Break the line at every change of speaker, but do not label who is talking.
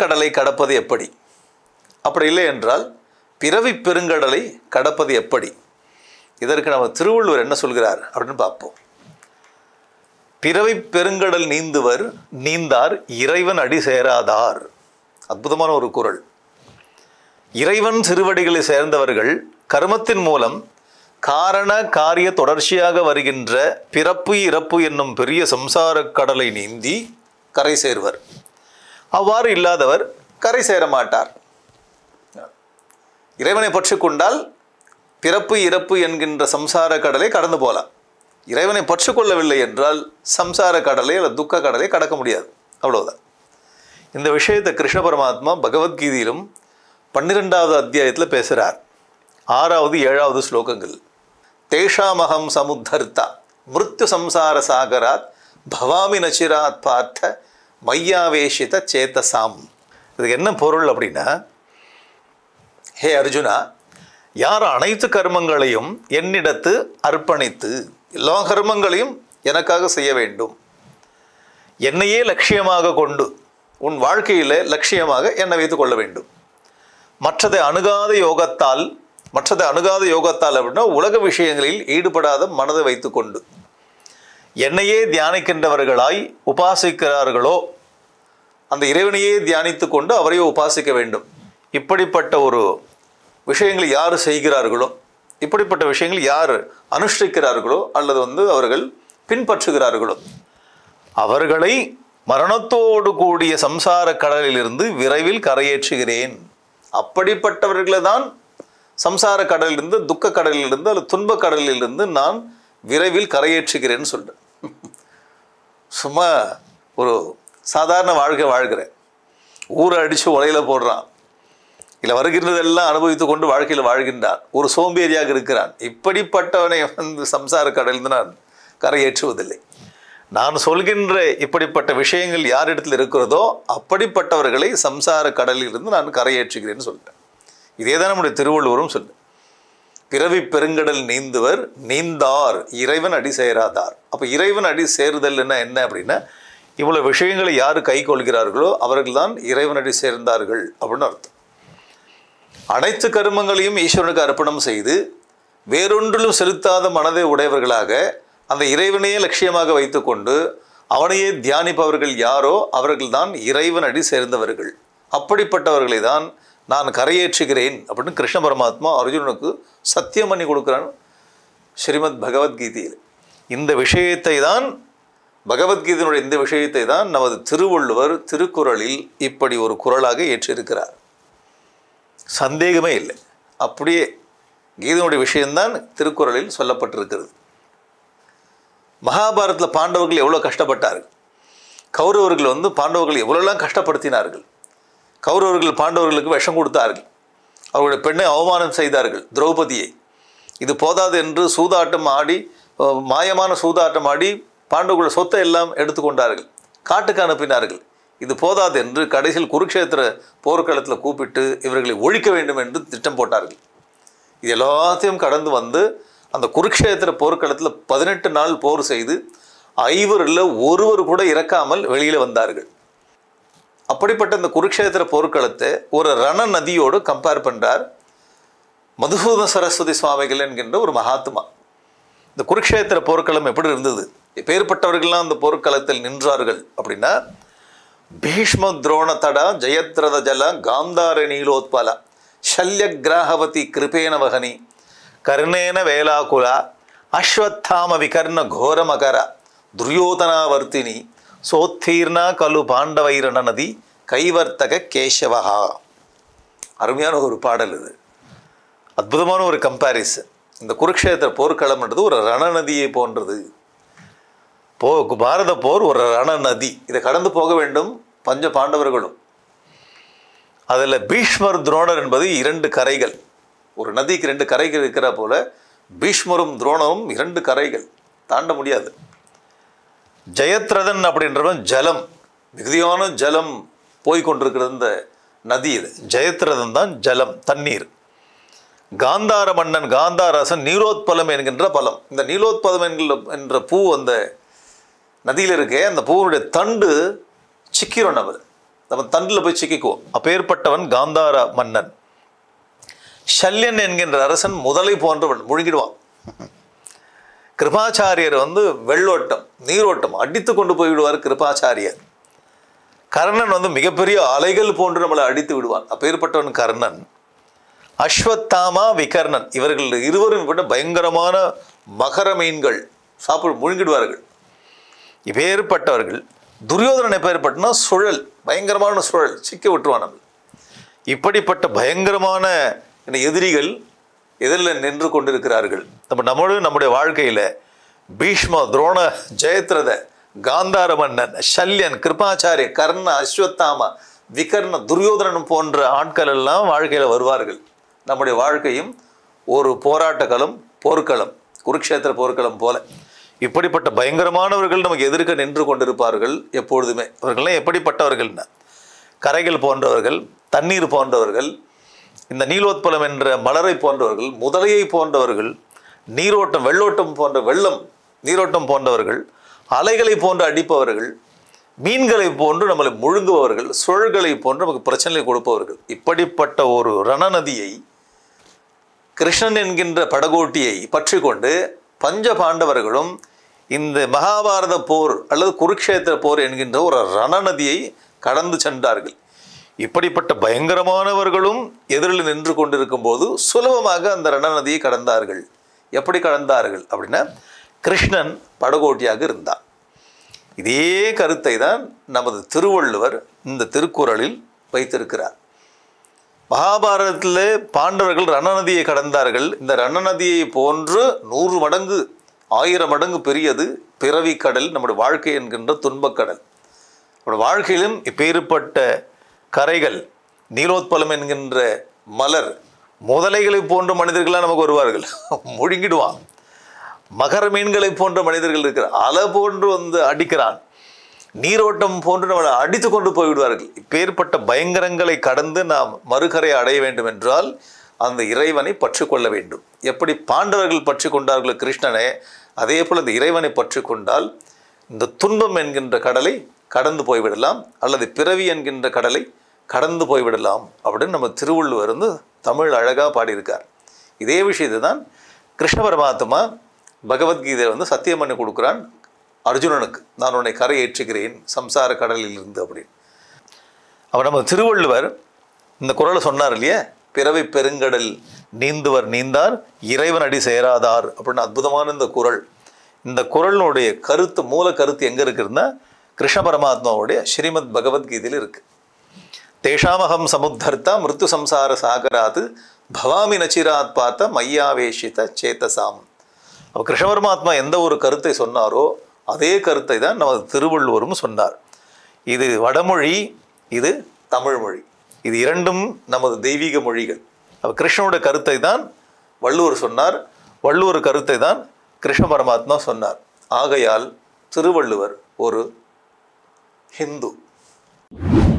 கடலை கடப்பது எப்படி அப்படி இல்லை என்றால் பிறவி பெருங்கடலை கடப்பது எப்படி இதற்கு நம்ம திருவள்ளுவர் என்ன சொல்கிறார் அப்படின்னு பார்ப்போம் பிறவி பெருங்கடல் நீந்துவர் நீந்தார் இறைவன் அடி சேராதார் அற்புதமான ஒரு குறள் இறைவன் திருவடிகளை சேர்ந்தவர்கள் கர்மத்தின் மூலம் காரண காரிய தொடர்ச்சியாக வருகின்ற பிறப்பு இறப்பு என்னும் பெரிய சம்சாரக் கடலை நீந்தி கரை சேர்வர் அவ்வாறு இல்லாதவர் கரை சேர மாட்டார் இறைவனை பற்றி கொண்டால் பிறப்பு இறப்பு என்கின்ற சம்சார கடலை கடந்து போகலாம் இறைவனை பற்றி கொள்ளவில்லை என்றால் சம்சார கடலை அல்லது துக்க கடலை கடக்க முடியாது அவ்வளவுதான் இந்த விஷயத்தை கிருஷ்ண பரமாத்மா பகவத்கீதையிலும் பன்னிரெண்டாவது அத்தியாயத்தில் பேசுகிறார் ஆறாவது ஏழாவது ஸ்லோகங்கள் தேஷாமகம் சமுத்தர்த்தா மிருத்யு சம்சார சாகராத் பவாமி நச்சிராத் பார்த்த மையாவேஷித சேத்தசாம் இதுக்கு என்ன பொருள் அப்படின்னா ஹே அர்ஜுனா யார் அனைத்து கர்மங்களையும் என்னிடத்து அர்ப்பணித்து எல்லா கர்மங்களையும் எனக்காக செய்ய வேண்டும் என்னையே லட்சியமாக கொண்டு உன் வாழ்க்கையில் லட்சியமாக என்னை வைத்துக் கொள்ள வேண்டும் மற்றதை அணுகாத யோகத்தால் மற்றதை அணுகாத யோகத்தால் அப்படின்னா உலக விஷயங்களில் ஈடுபடாத மனதை வைத்துக்கொண்டு என்னையே தியானிக்கின்றவர்களாய் உபாசிக்கிறார்களோ அந்த இறைவனையே தியானித்து கொண்டு அவரையே உபாசிக்க வேண்டும் இப்படிப்பட்ட ஒரு விஷயங்களை யார் செய்கிறார்களோ இப்படிப்பட்ட விஷயங்கள் யார் அனுஷ்டிக்கிறார்களோ அல்லது வந்து அவர்கள் பின்பற்றுகிறார்களோ அவர்களை மரணத்தோடு கூடிய சம்சார கடலிலிருந்து விரைவில் கரையேற்றுகிறேன் அப்படிப்பட்டவர்களை தான் சம்சார கடலிலிருந்து துக்க கடலிலிருந்து அல்லது துன்ப கடலிலிருந்து நான் விரைவில் கரையேற்றுகிறேன்னு சொல்கிறேன் சும்மா ஒரு சாதாரண வாழ்க்கை வாழ்கிறேன் ஊரை அடித்து உலையில போடுறான் இல்லை வருகின்றதெல்லாம் அனுபவித்து கொண்டு வாழ்க்கையில் வாழ்கின்றான் ஒரு சோம்பேறியாக இருக்கிறான் இப்படிப்பட்டவனை வந்து சம்சார கடலிருந்து நான் கரையேற்றுவதில்லை நான் சொல்கின்ற இப்படிப்பட்ட விஷயங்கள் யாரிடத்தில் இருக்கிறதோ அப்படிப்பட்டவர்களை சம்சார கடலிலிருந்து நான் கரையேற்றுகிறேன்னு சொல்லிட்டேன் இதே தான் நம்முடைய திருவள்ளுவரும் சொல்லு பிறவி பெருங்கடல் நீந்துவர் நீந்தார் இறைவன் அடி சேராதார் அப்போ இறைவன் அடி சேருதல்னா என்ன அப்படின்னா இவ்வளோ விஷயங்களை யார் கை கொள்கிறார்களோ அவர்கள்தான் இறைவன் அடி சேர்ந்தார்கள் அப்படின்னு அர்த்தம் அனைத்து கருமங்களையும் ஈஸ்வரனுக்கு அர்ப்பணம் செய்து வேறொன்றிலும் செலுத்தாத மனதை உடையவர்களாக அந்த இறைவனையே லட்சியமாக வைத்துக்கொண்டு அவனையே தியானிப்பவர்கள் யாரோ அவர்கள்தான் இறைவன் அடி சேர்ந்தவர்கள் அப்படிப்பட்டவர்களை தான் நான் கரையேற்றுகிறேன் அப்படின்னு கிருஷ்ண பரமாத்மா அர்ஜுனனுக்கு சத்தியம் பண்ணி கொடுக்குறான் ஸ்ரீமத் பகவத்கீதையில் இந்த விஷயத்தை தான் பகவத்கீதையினுடைய இந்த விஷயத்தை தான் நமது திருவள்ளுவர் திருக்குறளில் இப்படி ஒரு குறளாக ஏற்றிருக்கிறார் சந்தேகமே இல்லை அப்படியே கீதையினுடைய விஷயம்தான் திருக்குறளில் சொல்லப்பட்டிருக்கிறது மகாபாரதத்தில் பாண்டவர்கள் எவ்வளோ கஷ்டப்பட்டார்கள் கௌரவர்கள் வந்து பாண்டவர்கள் எவ்வளோலாம் கஷ்டப்படுத்தினார்கள் கௌரவர்கள் பாண்டவர்களுக்கு விஷம் கொடுத்தார்கள் அவருடைய பெண்ணை அவமானம் செய்தார்கள் திரௌபதியை இது போதாது என்று சூதாட்டம் ஆடி அஹ், மாயமான சூதாட்டம் ஆடி பாண்டவர்கள் சொத்தை எல்லாம் எடுத்துக்கொண்டார்கள் காட்டுக்கு அனுப்பினார்கள் இது போதாது என்று கடைசியில் குருக்ஷேத்திர போர்க்களத்தில் கூப்பிட்டு இவர்களை ஒழிக்க வேண்டும் என்று திட்டம் போட்டார்கள் இது எல்லாத்தையும் கடந்து வந்து அந்த குருக்ஷேத்திர போர்க்களத்தில் பதினெட்டு நாள் போர் செய்து ஐவரில் ஒருவர் கூட இறக்காமல் வெளியில் வந்தார்கள் அப்படிப்பட்ட இந்த குருக்ஷேத்திர போர்க்களத்தை ஒரு ரண நதியோடு கம்பேர் பண்ணுறார் மதுசூதன சரஸ்வதி சுவாமிகள் என்கின்ற ஒரு மகாத்மா இந்த குருக்ஷேத்திர போர்க்களம் எப்படி இருந்தது எப்பேற்பட்டவர்கள்லாம் அந்த போர்க்களத்தில் நின்றார்கள் அப்படின்னா பீஷ்ம துரோண தடா ஜெயத்ரத ஜல காந்தார நீலோத்பல சல்ய கிராகவதி கிருபேன வகனி கர்ணேன வேலாகுலா அஸ்வத்தாம விகர்ண கோரமகர துரியோதனாவர்த்தினி சோத்தீர்ணா கலு பாண்டவைரண நதி கைவர்த்தக கேசவஹா அருமையான ஒரு பாடல் இது அற்புதமான ஒரு கம்பாரிசன் இந்த குருக்ஷேத்திர போர்க்களம்ன்றது ஒரு ரணநதியை போன்றது போ பாரத போர் ஒரு ரணநதி இதை கடந்து போக வேண்டும் பஞ்ச பாண்டவர்களும் அதில் பீஷ்மர் துரோணர் என்பது இரண்டு கரைகள் ஒரு நதிக்கு ரெண்டு கரைகள் இருக்கிற போல பீஷ்மரும் துரோணரும் இரண்டு கரைகள் தாண்ட முடியாது ஜெயத்ரதன் அப்படின்றவன் ஜலம் மிகுதியான ஜலம் போய் கொண்டிருக்கிற இந்த நதி இது ஜெயத்ரதன் தான் ஜலம் தண்ணீர் காந்தார மன்னன் காந்தாரசன் நீலோத்பலம் என்கின்ற பலம் இந்த நீலோத்பலம் என்கிற என்ற பூ அந்த நதியில் இருக்கே அந்த பூவுடைய தண்டு சிக்கிரும் நம்ம நம்ம தண்டில் போய் சிக்கிக்குவோம் அப்பேற்பட்டவன் காந்தார மன்னன் சல்யன் என்கின்ற அரசன் முதலை போன்றவன் முழுங்கிடுவான் கிருபாச்சாரியர் வந்து வெள்ளோட்டம் நீரோட்டம் அடித்து கொண்டு போய்விடுவார் கிருபாச்சாரியர் கர்ணன் வந்து மிகப்பெரிய அலைகள் போன்று நம்மளை அடித்து விடுவான் அப்பேற்பட்டவன் கர்ணன் அஸ்வத்தாமா விகர்ணன் இவர்கள் இருவரும் விட பயங்கரமான மகர மீன்கள் சாப்பிடு முழுங்கிடுவார்கள் இப்பேற்பட்டவர்கள் துரியோதனன் எப்பேற்பட்டனா சுழல் பயங்கரமான சுழல் சிக்க விட்டுருவான் நம்ம இப்படிப்பட்ட பயங்கரமான இந்த எதிரிகள் எதிரில் நின்று கொண்டிருக்கிறார்கள் நம்ம நம்மளோட நம்முடைய வாழ்க்கையில் பீஷ்ம துரோண ஜெயத்ரத காந்தார மன்னன் சல்யன் கிருபாச்சாரிய கர்ண அஸ்வத்தாம விகர்ண துரியோதனன் போன்ற ஆட்கள் எல்லாம் வாழ்க்கையில் வருவார்கள் நம்முடைய வாழ்க்கையும் ஒரு போராட்ட களம் போர்க்களம் குருக்ஷேத்திர போர்க்களம் போல இப்படிப்பட்ட பயங்கரமானவர்கள் நமக்கு எதிர்க்க நின்று கொண்டிருப்பார்கள் எப்பொழுதுமே அவர்கள்லாம் எப்படிப்பட்டவர்கள்னா கரைகள் போன்றவர்கள் தண்ணீர் போன்றவர்கள் இந்த நீலோத்பலம் என்ற மலரை போன்றவர்கள் முதலையை போன்றவர்கள் நீரோட்டம் வெள்ளோட்டம் போன்ற வெள்ளம் நீரோட்டம் போன்றவர்கள் அலைகளை போன்று அடிப்பவர்கள் மீன்களை போன்று நம்மளை முழுங்குபவர்கள் சுழல்களை போன்று நமக்கு பிரச்சனையை கொடுப்பவர்கள் இப்படிப்பட்ட ஒரு ரணநதியை கிருஷ்ணன் என்கின்ற படகோட்டியை பற்றி கொண்டு பஞ்ச பாண்டவர்களும் இந்த மகாபாரத போர் அல்லது குருக்ஷேத்திர போர் என்கின்ற ஒரு ரணநதியை கடந்து சென்றார்கள் இப்படிப்பட்ட பயங்கரமானவர்களும் எதிரில் நின்று கொண்டிருக்கும் போது சுலபமாக அந்த ரணநதியை கடந்தார்கள் எப்படி கடந்தார்கள் அப்படின்னா கிருஷ்ணன் படகோட்டியாக இருந்தான் இதே கருத்தை தான் நமது திருவள்ளுவர் இந்த திருக்குறளில் வைத்திருக்கிறார் மகாபாரதத்தில் பாண்டவர்கள் ரணநதியை கடந்தார்கள் இந்த ரணநதியை போன்று நூறு மடங்கு ஆயிரம் மடங்கு பெரியது பிறவி கடல் நம்முடைய வாழ்க்கை என்கின்ற துன்பக்கடல் நம்முடைய வாழ்க்கையிலும் இப்பேற்பட்ட கரைகள் நீலோத்பலம் என்கின்ற மலர் முதலைகளை போன்ற மனிதர்களாக நமக்கு வருவார்கள் முழுங்கிடுவான் மகர மீன்களை போன்ற மனிதர்கள் இருக்கிறார் அலை போன்று வந்து அடிக்கிறான் நீரோட்டம் போன்று நம்மளை அடித்து கொண்டு போய்விடுவார்கள் இப்பேற்பட்ட பயங்கரங்களை கடந்து நாம் மறுகரையை அடைய வேண்டும் என்றால் அந்த இறைவனை பற்றி கொள்ள வேண்டும் எப்படி பாண்டவர்கள் பற்றி கொண்டார்களோ கிருஷ்ணனை அதே போல் இந்த இறைவனை பற்றி கொண்டால் இந்த துன்பம் என்கின்ற கடலை கடந்து போய்விடலாம் அல்லது பிறவி என்கின்ற கடலை கடந்து போய்விடலாம் அப்படின்னு நம்ம திருவள்ளுவர் வந்து தமிழ் அழகாக பாடியிருக்கார் இதே விஷயத்தை தான் கிருஷ்ண பரமாத்மா பகவத்கீதை வந்து சத்தியம் பண்ணி கொடுக்குறான் அர்ஜுனனுக்கு நான் உன்னை கரை ஏற்றுகிறேன் சம்சார கடலில் இருந்து அப்படின்னு அவர் நம்ம திருவள்ளுவர் இந்த குரலை சொன்னார் இல்லையா பிறவி பெருங்கடல் நீந்துவர் நீந்தார் இறைவன் அடி சேராதார் அப்படின்னு அற்புதமான இந்த குரல் இந்த குரலினுடைய கருத்து மூல கருத்து எங்கே இருக்குதுன்னா கிருஷ்ண பரமாத்மாவுடைய ஸ்ரீமத் பகவத்கீதையில் இருக்குது தேஷாமகம் சமுத்தர்த்தா மிருத்து சம்சார சாகராது பவாமி நச்சிராத் பார்த்த மையாவேஷித சேத்தசாம் அப்போ கிருஷ்ண பரமாத்மா எந்த ஒரு கருத்தை சொன்னாரோ அதே கருத்தை தான் நமது திருவள்ளுவரும் சொன்னார் இது வடமொழி இது தமிழ் மொழி இது இரண்டும் நமது தெய்வீக மொழிகள் அப்போ கிருஷ்ணனோட கருத்தை தான் வள்ளுவர் சொன்னார் வள்ளுவர் கருத்தை தான் கிருஷ்ண பரமாத்மா சொன்னார் ஆகையால் திருவள்ளுவர் ஒரு ஹிந்து